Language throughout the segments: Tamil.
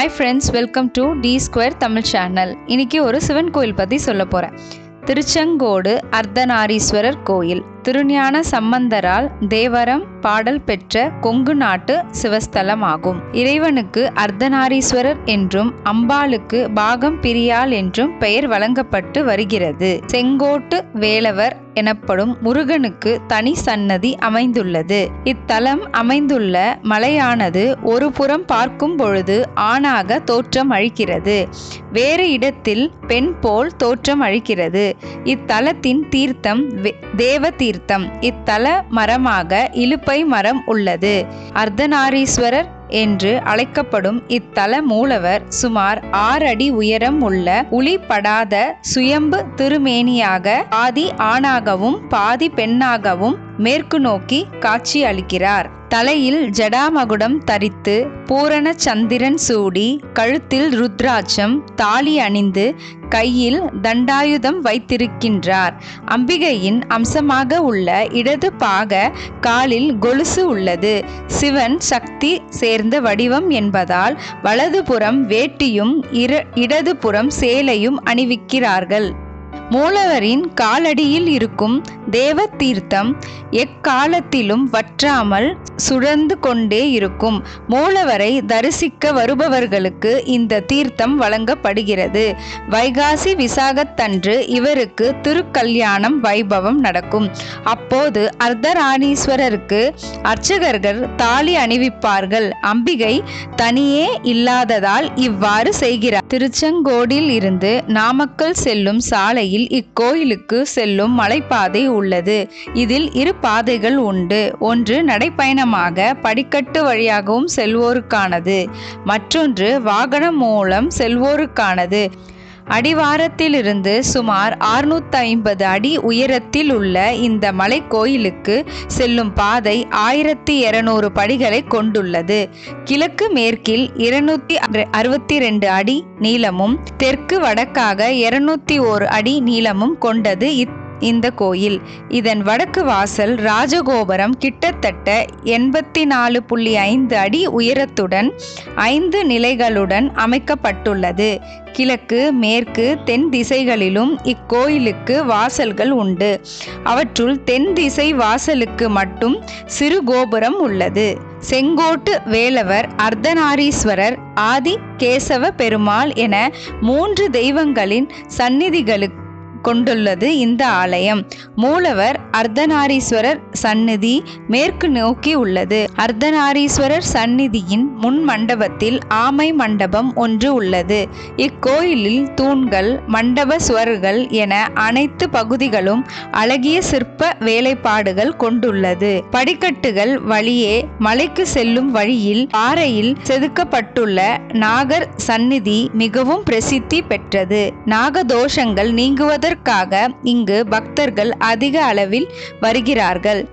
hi friends welcome to T square Tamil channel இன்னைக்கு ஒரு சிவன் கோயில் பற்றி சொல்ல போகிறேன் திருச்செங்கோடு அர்த்தநாரீஸ்வரர் கோயில் திருஞான சம்பந்தரால் தேவரம் பாடல் பெற்ற கொங்கு நாட்டு சிவஸ்தலம் ஆகும் இறைவனுக்கு அர்த்தநாரீஸ்வரர் என்றும் அம்பாளுக்கு பாகம் பிரியாள் என்றும் பெயர் வழங்கப்பட்டு வருகிறது செங்கோட்டு வேலவர் எனப்படும் முருகனுக்கு தனி சன்னதி அமைந்துள்ளது இத்தலம் அமைந்துள்ள மலையானது ஒரு புறம் பார்க்கும் பொழுது ஆணாக தோற்றம் அளிக்கிறது வேறு இடத்தில் பெண் போல் தோற்றம் அளிக்கிறது இத்தலத்தின் தீர்த்தம் வே- தேவ தீர்த்தம் இத்தல மரமாக இலுப்பை மரம் உள்ளது அர்த்தநாரீஸ்வரர் என்று அழைக்கப்படும் இத்தல மூலவர் சுமார் ஆறு அடி உயரம் உள்ள உளிப்படாத சுயம்பு திருமேனியாக பாதி ஆணாகவும் பாதி பெண்ணாகவும் மேற்கு நோக்கி காட்சி அளிக்கிறார் தலையில் ஜடாமகுடம் தரித்து பூரண சந்திரன் சூடி கழுத்தில் ருத்ராட்சம் தாலி அணிந்து கையில் தண்டாயுதம் வைத்திருக்கின்றார் அம்பிகையின் அம்சமாக உள்ள இடது பாக காலில் கொலுசு உள்ளது சிவன் சக்தி சேர்ந்த வடிவம் என்பதால் வலதுபுறம் வேட்டியும் இர இடதுபுறம் சேலையும் அணிவிக்கிறார்கள் மூலவரின் காலடியில் இருக்கும் தேவ தீர்த்தம் எக்காலத்திலும் வற்றாமல் சுழந்து கொண்டே இருக்கும் மூலவரை தரிசிக்க வருபவர்களுக்கு இந்த தீர்த்தம் வழங்கப்படுகிறது வைகாசி விசாகத்தன்று இவருக்கு திருக்கல்யாணம் வைபவம் நடக்கும் அப்போது அர்த்தராணீஸ்வரருக்கு அர்ச்சகர்கள் தாலி அணிவிப்பார்கள் அம்பிகை தனியே இல்லாததால் இவ்வாறு செய்கிறார் திருச்செங்கோடில் இருந்து நாமக்கல் செல்லும் சாலையில் இக்கோயிலுக்கு செல்லும் மலைப்பாதை உள்ளது இதில் இரு பாதைகள் உண்டு ஒன்று நடைப்பயணமாக படிக்கட்டு வழியாகவும் செல்வோருக்கானது மற்றொன்று வாகனம் மூலம் செல்வோருக்கானது அடிவாரத்திலிருந்து சுமார் 650 ஐம்பது அடி உயரத்தில் உள்ள இந்த மலைக்கோயிலுக்கு செல்லும் பாதை ஆயிரத்தி இருநூறு படிகளை கொண்டுள்ளது கிழக்கு மேற்கில் இருநூத்தி அறுபத்தி ரெண்டு அடி நீளமும் தெற்கு வடக்காக இருநூத்தி ஓரு அடி நீளமும் கொண்டது இத் இந்த கோயில் இதன் வடக்கு வாசல் ராஜகோபுரம் கிட்டத்தட்ட எண்பத்தி நாலு புள்ளி ஐந்து அடி உயரத்துடன் ஐந்து நிலைகளுடன் அமைக்கப்பட்டுள்ளது கிழக்கு மேற்கு தென் திசைகளிலும் இக்கோயிலுக்கு வாசல்கள் உண்டு அவற்றுள் தென் திசை வாசலுக்கு மட்டும் சிறு கோபுரம் உள்ளது செங்கோட்டு வேலவர் அர்த்தநாரீஸ்வரர் ஆதி கேசவ பெருமாள் என மூன்று தெய்வங்களின் சந்நிதிகளுக்கு கொண்டுள்ளது இந்த ஆலயம் மூலவர் அர்த்தநாரீஸ்வரர் சந்நிதி மேற்கு நோக்கி உள்ளது அர்த்தநாரீஸ்வரர் சந்நிதியின் முன் மண்டபத்தில் ஆமை மண்டபம் ஒன்று உள்ளது இக்கோயிலில் தூண்கள் மண்டப சுவர்கள் என அனைத்து பகுதிகளும் அழகிய சிற்ப வேலைப்பாடுகள் கொண்டுள்ளது படிக்கட்டுகள் வழியே மலைக்கு செல்லும் வழியில் பாறையில் செதுக்கப்பட்டுள்ள நாகர் சந்நிதி மிகவும் பிரசித்தி பெற்றது நாகதோஷங்கள் நீங்குவதற்காக இங்கு பக்தர்கள் அதிக அளவில் வருகிறார்கள்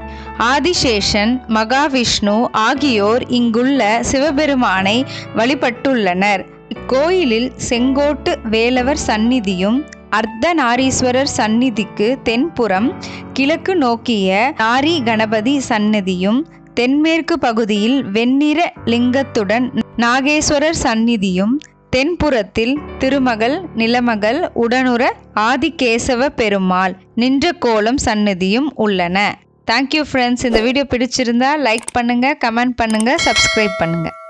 ஆதிசேஷன் மகாவிஷ்ணு ஆகியோர் இங்குள்ள சிவபெருமானை வழிபட்டுள்ளனர் இக்கோயிலில் செங்கோட்டு வேலவர் சந்நிதியும் அர்த்தநாரீஸ்வரர் சந்நிதிக்கு தென்புறம் கிழக்கு நோக்கிய நாரி கணபதி சந்நிதியும் தென்மேற்கு பகுதியில் வெண்ணிற லிங்கத்துடன் நாகேஸ்வரர் சந்நிதியும் தென்புறத்தில் திருமகள் நிலமகள் உடனுற ஆதிகேசவ பெருமாள் நின்ற கோலம் சந்நிதியும் உள்ளன தேங்க்யூ ஃப்ரெண்ட்ஸ் இந்த வீடியோ பிடிச்சிருந்தா லைக் பண்ணுங்க கமெண்ட் பண்ணுங்க சப்ஸ்கிரைப் பண்ணுங்க